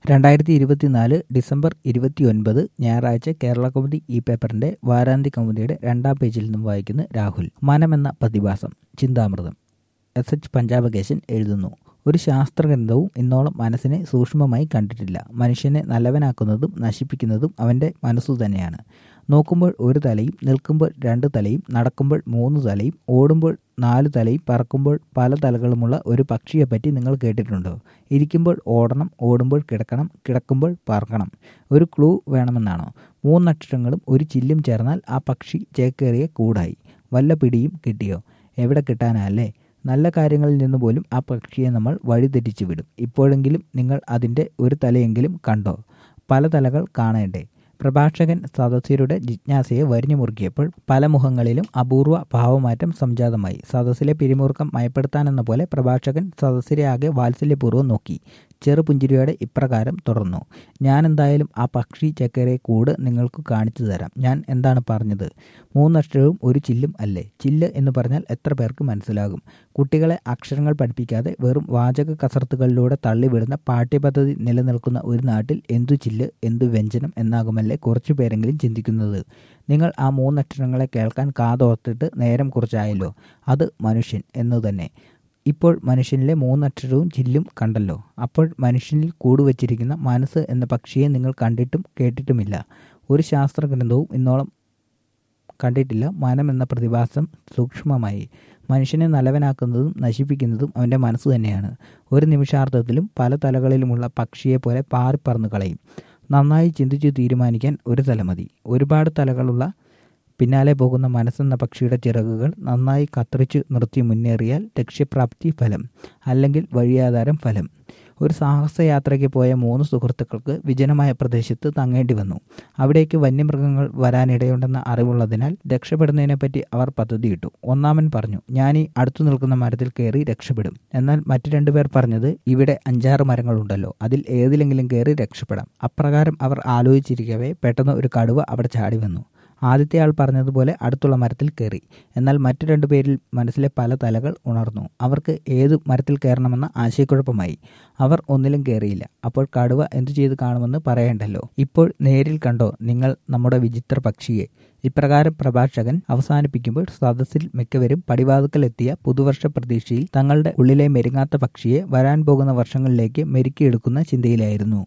രണ്ടായിരത്തി ഇരുപത്തിനാല് ഡിസംബർ ഇരുപത്തിയൊൻപത് ഞായറാഴ്ച കേരള കൗമുദി ഈ പേപ്പറിന്റെ വാരാന്ത്യ കൗമുദിയുടെ രണ്ടാം പേജിൽ നിന്നും വായിക്കുന്ന രാഹുൽ മനമെന്ന പ്രതിഭാസം ചിന്താമൃതം എസ് എച്ച് പഞ്ചാബകേശൻ എഴുതുന്നു ഒരു ശാസ്ത്രഗ്രന്ഥവും ഇന്നോളം മനസ്സിനെ സൂക്ഷ്മമായി കണ്ടിട്ടില്ല മനുഷ്യനെ നല്ലവനാക്കുന്നതും നശിപ്പിക്കുന്നതും അവൻ്റെ മനസ്സു തന്നെയാണ് നോക്കുമ്പോൾ ഒരു തലയും നിൽക്കുമ്പോൾ രണ്ട് തലയും നടക്കുമ്പോൾ മൂന്ന് തലയും ഓടുമ്പോൾ നാല് തലയും പറക്കുമ്പോൾ പല തലകളുമുള്ള ഒരു പക്ഷിയെപ്പറ്റി നിങ്ങൾ കേട്ടിട്ടുണ്ടോ ഇരിക്കുമ്പോൾ ഓടണം ഓടുമ്പോൾ കിടക്കണം കിടക്കുമ്പോൾ പറക്കണം ഒരു ക്ലൂ വേണമെന്നാണോ മൂന്നക്ഷരങ്ങളും ഒരു ചില്ലും ചേർന്നാൽ ആ പക്ഷി ചേക്കേറിയ കൂടായി വല്ല പിടിയും കിട്ടിയോ എവിടെ കിട്ടാനല്ലേ നല്ല കാര്യങ്ങളിൽ നിന്ന് പോലും ആ പക്ഷിയെ നമ്മൾ വഴിതെറ്റിച്ചു വിടും ഇപ്പോഴെങ്കിലും നിങ്ങൾ അതിൻ്റെ ഒരു തലയെങ്കിലും കണ്ടോ പല തലകൾ കാണേണ്ടേ പ്രഭാഷകൻ സദസ്യരുടെ ജിജ്ഞാസയെ വരിഞ്ഞു മുറുക്കിയപ്പോൾ പല മുഖങ്ങളിലും അപൂർവ ഭാവമാറ്റം സംജാതമായി സദസ്സിലെ പിരിമുറുക്കം മയപ്പെടുത്താനെന്ന പോലെ പ്രഭാഷകൻ സദസ്യരെ ആകെ വാത്സല്യപൂർവ്വം നോക്കി ചെറുപുഞ്ചിരിയോടെ ഇപ്രകാരം തുടർന്നു ഞാൻ എന്തായാലും ആ പക്ഷി ചക്കരെ കൂട് നിങ്ങൾക്ക് കാണിച്ചു തരാം ഞാൻ എന്താണ് പറഞ്ഞത് മൂന്നക്ഷരവും ഒരു ചില്ലും അല്ലേ ചില്ല് എന്ന് പറഞ്ഞാൽ എത്ര പേർക്ക് മനസ്സിലാകും കുട്ടികളെ അക്ഷരങ്ങൾ പഠിപ്പിക്കാതെ വെറും വാചക കസർത്തുകളിലൂടെ തള്ളിവിടുന്ന പാഠ്യപദ്ധതി നിലനിൽക്കുന്ന ഒരു നാട്ടിൽ എന്തു ചില്ല് എന്തു വ്യഞ്ജനം എന്നാകുമല്ലേ കുറച്ചു പേരെങ്കിലും ചിന്തിക്കുന്നത് നിങ്ങൾ ആ മൂന്നക്ഷരങ്ങളെ കേൾക്കാൻ കാതോർത്തിട്ട് നേരം കുറിച്ചായല്ലോ അത് മനുഷ്യൻ എന്നു തന്നെ ഇപ്പോൾ മനുഷ്യനിലെ മൂന്നക്ഷരവും ചില്ലും കണ്ടല്ലോ അപ്പോൾ മനുഷ്യനിൽ കൂടുവച്ചിരിക്കുന്ന മനസ്സ് എന്ന പക്ഷിയെ നിങ്ങൾ കണ്ടിട്ടും കേട്ടിട്ടുമില്ല ഒരു ശാസ്ത്രഗ്രന്ഥവും ഇന്നോളം കണ്ടിട്ടില്ല മനം എന്ന പ്രതിഭാസം സൂക്ഷ്മമായി മനുഷ്യനെ നല്ലവനാക്കുന്നതും നശിപ്പിക്കുന്നതും അവൻ്റെ മനസ്സ് തന്നെയാണ് ഒരു നിമിഷാർത്ഥത്തിലും പല തലകളിലുമുള്ള പക്ഷിയെ പോലെ പാറിപ്പറന്നു കളയും നന്നായി ചിന്തിച്ചു തീരുമാനിക്കാൻ ഒരു തല മതി ഒരുപാട് തലകളുള്ള പിന്നാലെ പോകുന്ന മനസ്സെന്ന പക്ഷിയുടെ ചിറകുകൾ നന്നായി കത്തിറിച്ചു നിർത്തി മുന്നേറിയാൽ ലക്ഷ്യപ്രാപ്തി ഫലം അല്ലെങ്കിൽ വഴിയാധാരം ഫലം ഒരു സാഹസയാത്രയ്ക്ക് പോയ മൂന്ന് സുഹൃത്തുക്കൾക്ക് വിജനമായ പ്രദേശത്ത് തങ്ങേണ്ടി വന്നു അവിടേക്ക് വന്യമൃഗങ്ങൾ വരാനിടയുണ്ടെന്ന അറിവുള്ളതിനാൽ രക്ഷപ്പെടുന്നതിനെപ്പറ്റി അവർ പദ്ധതിയിട്ടു ഒന്നാമൻ പറഞ്ഞു ഞാൻ ഈ അടുത്തു നിൽക്കുന്ന മരത്തിൽ കയറി രക്ഷപ്പെടും എന്നാൽ മറ്റു രണ്ടുപേർ പറഞ്ഞത് ഇവിടെ അഞ്ചാറ് മരങ്ങളുണ്ടല്ലോ അതിൽ ഏതിലെങ്കിലും കയറി രക്ഷപ്പെടാം അപ്രകാരം അവർ ആലോചിച്ചിരിക്കവേ പെട്ടെന്ന് ഒരു കടുവ അവിടെ ചാടി വന്നു ആദ്യത്തെ ആൾ പറഞ്ഞതുപോലെ അടുത്തുള്ള മരത്തിൽ കയറി എന്നാൽ മറ്റു രണ്ടു പേരിൽ മനസ്സിലെ പല തലകൾ ഉണർന്നു അവർക്ക് ഏത് മരത്തിൽ കയറണമെന്ന ആശയക്കുഴപ്പമായി അവർ ഒന്നിലും കയറിയില്ല അപ്പോൾ കടുവ എന്തു ചെയ്തു കാണുമെന്ന് പറയേണ്ടല്ലോ ഇപ്പോൾ നേരിൽ കണ്ടോ നിങ്ങൾ നമ്മുടെ വിചിത്ര പക്ഷിയെ ഇപ്രകാരം പ്രഭാഷകൻ അവസാനിപ്പിക്കുമ്പോൾ സദസ്സിൽ മിക്കവരും പടിവാതുക്കലെത്തിയ പുതുവർഷ പ്രതീക്ഷയിൽ തങ്ങളുടെ ഉള്ളിലെ മെരുങ്ങാത്ത പക്ഷിയെ വരാൻ പോകുന്ന വർഷങ്ങളിലേക്ക് മെരുക്കിയെടുക്കുന്ന ചിന്തയിലായിരുന്നു